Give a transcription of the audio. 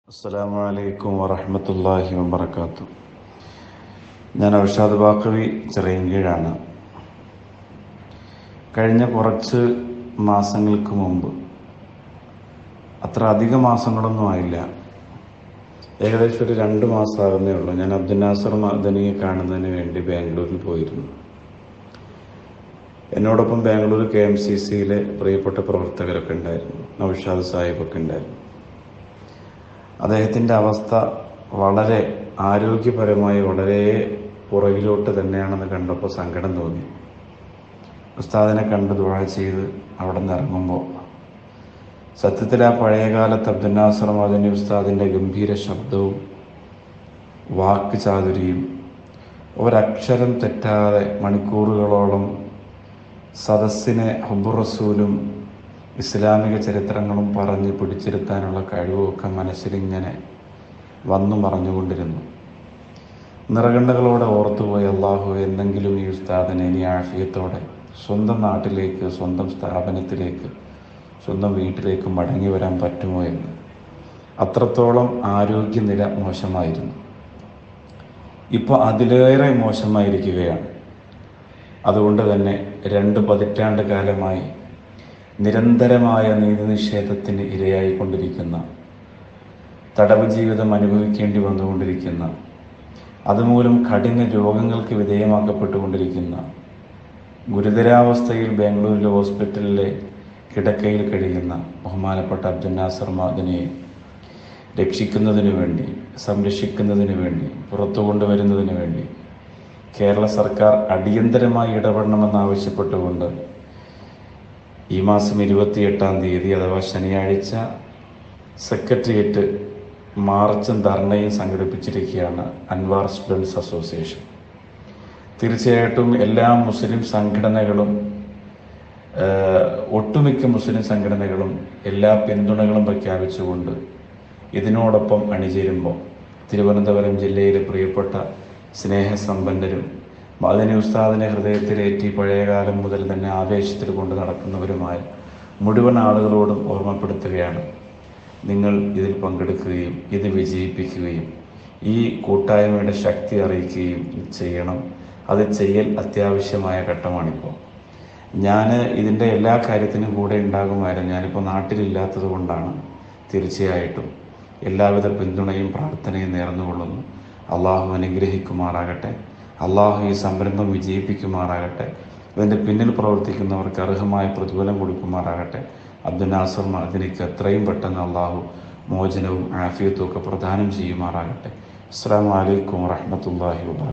അസ്സലാമു അലൈക്കും വറഹ്മത്തുള്ളാഹി വബറകാതുഹു ഞാൻ ഔഷാദ് ബാക്കവി ചിറയൻകീഴാണ് കഴിഞ്ഞ കുറച്ച് മാസങ്ങൾക്ക് മുമ്പ് അത്ര അധിക മാസങ്ങളൊന്നും ആയില്ല ഏകദേശം ഒരു രണ്ട് മാസമാകുന്നേ ഉള്ളൂ ഞാൻ അബ്ദുൽ നാസർ മദനിയെ കാണുന്നതിന് വേണ്ടി ബാംഗ്ലൂരിൽ പോയിരുന്നു എന്നോടൊപ്പം ബാംഗ്ലൂർ കെ എം സി സിയിലെ പ്രിയപ്പെട്ട പ്രവർത്തകരൊക്കെ ഉണ്ടായിരുന്നു നൌഷാദ് സാഹിബൊക്കെ ഉണ്ടായിരുന്നു അദ്ദേഹത്തിൻ്റെ അവസ്ഥ വളരെ ആരോഗ്യപരമായി വളരെ പുറകിലോട്ട് തന്നെയാണെന്ന് കണ്ടപ്പോൾ സങ്കടം തോന്നി ഉസ്താദിനെ കണ്ട് ദുഴ ചെയ്ത് അവിടെ നിന്ന് ഇറങ്ങുമ്പോൾ സത്യത്തിൽ ആ പഴയകാലത്ത് അബ്ദുൽ നാസർ മദനി ഉസ്താദിൻ്റെ ഗംഭീര ശബ്ദവും വാക്ക് ചാതുരിയും ഒരക്ഷരം തെറ്റാതെ മണിക്കൂറുകളോളം സദസ്സിനെ ഹുബുർ റസൂലും ഇസ്ലാമിക ചരിത്രങ്ങളും പറഞ്ഞ് പിടിച്ചിരുത്താനുള്ള കഴിവുമൊക്കെ മനസ്സിലിങ്ങനെ വന്നു മറഞ്ഞുകൊണ്ടിരുന്നു നിറകണ്ടകളോടെ ഓർത്തുപോയി അള്ളാഹു എന്തെങ്കിലും ഈ ഉസ്താദിനെ ഇനി ആഫിയത്തോടെ സ്വന്തം നാട്ടിലേക്ക് സ്വന്തം സ്ഥാപനത്തിലേക്ക് സ്വന്തം വീട്ടിലേക്ക് മടങ്ങി വരാൻ പറ്റുമോ എന്ന് അത്രത്തോളം ആരോഗ്യനില മോശമായിരുന്നു ഇപ്പോൾ അതിലേറെ മോശമായിരിക്കുകയാണ് അതുകൊണ്ട് തന്നെ രണ്ട് പതിറ്റാണ്ട് കാലമായി നിരന്തരമായ നീതി നിഷേധത്തിന് ഇരയായിക്കൊണ്ടിരിക്കുന്ന തടവ് ജീവിതം അനുഭവിക്കേണ്ടി വന്നുകൊണ്ടിരിക്കുന്ന അതുമൂലം കഠിന രോഗങ്ങൾക്ക് വിധേയമാക്കപ്പെട്ടുകൊണ്ടിരിക്കുന്ന ഗുരുതരാവസ്ഥയിൽ ബാംഗ്ലൂരിലെ ഹോസ്പിറ്റലിലെ കിടക്കയിൽ കഴിയുന്ന ബഹുമാനപ്പെട്ട അബ്ദുൽ നാസർ മാദനെയെ രക്ഷിക്കുന്നതിന് വേണ്ടി സംരക്ഷിക്കുന്നതിന് വേണ്ടി പുറത്തു കൊണ്ടുവരുന്നതിന് വേണ്ടി കേരള സർക്കാർ അടിയന്തരമായി ഇടപെടണമെന്നാവശ്യപ്പെട്ടുകൊണ്ട് ഈ മാസം ഇരുപത്തിയെട്ടാം തീയതി അഥവാ ശനിയാഴ്ച സെക്രട്ടേറിയറ്റ് മാർച്ചും ധർണയും സംഘടിപ്പിച്ചിരിക്കുകയാണ് അൻവാർ സ്റ്റുഡൻസ് അസോസിയേഷൻ തീർച്ചയായിട്ടും എല്ലാ മുസ്ലിം സംഘടനകളും ഒട്ടുമിക്ക മുസ്ലിം സംഘടനകളും എല്ലാ പിന്തുണകളും പ്രഖ്യാപിച്ചുകൊണ്ട് ഇതിനോടൊപ്പം അണിചേരുമ്പോൾ തിരുവനന്തപുരം ജില്ലയിലെ പ്രിയപ്പെട്ട സ്നേഹസമ്പന്നരും മദനി ഉസ്താദിനെ ഹൃദയത്തിലേറ്റി പഴയകാലം മുതൽ തന്നെ ആവേശത്തിൽ കൊണ്ട് നടക്കുന്നവരുമായ മുഴുവൻ ആളുകളോടും ഓർമ്മപ്പെടുത്തുകയാണ് നിങ്ങൾ ഇതിൽ പങ്കെടുക്കുകയും ഇത് വിജയിപ്പിക്കുകയും ഈ കൂട്ടായ്മയുടെ ശക്തി അറിയിക്കുകയും ചെയ്യണം അത് ചെയ്യൽ അത്യാവശ്യമായ ഘട്ടമാണിപ്പോൾ ഞാൻ ഇതിൻ്റെ എല്ലാ കാര്യത്തിനും കൂടെ ഉണ്ടാകുമായിരുന്നു ഞാനിപ്പോൾ നാട്ടിലില്ലാത്തത് കൊണ്ടാണ് തീർച്ചയായിട്ടും എല്ലാവിധ പിന്തുണയും പ്രാർത്ഥനയും നേർന്നുകൊള്ളുന്നു അള്ളാഹു അനുഗ്രഹിക്കുമാറാകട്ടെ അള്ളാഹു ഈ സംരംഭം വിജയിപ്പിക്കുമാറാകട്ടെ ഇതിൻ്റെ പിന്നിൽ പ്രവർത്തിക്കുന്നവർക്ക് അർഹമായ പ്രതിഫലം കൊടുക്കുമാറാകട്ടെ അബ്ദുൽ നാസർ മഅദിനിക്ക് എത്രയും പെട്ടെന്ന് അള്ളാഹു മോചനവും ആഫിയത്തും ഒക്കെ പ്രദാനം ചെയ്യുമാറാകട്ടെ അസ്സാം വലൈക്കും വാഹമത്തല്ലാഹി വാ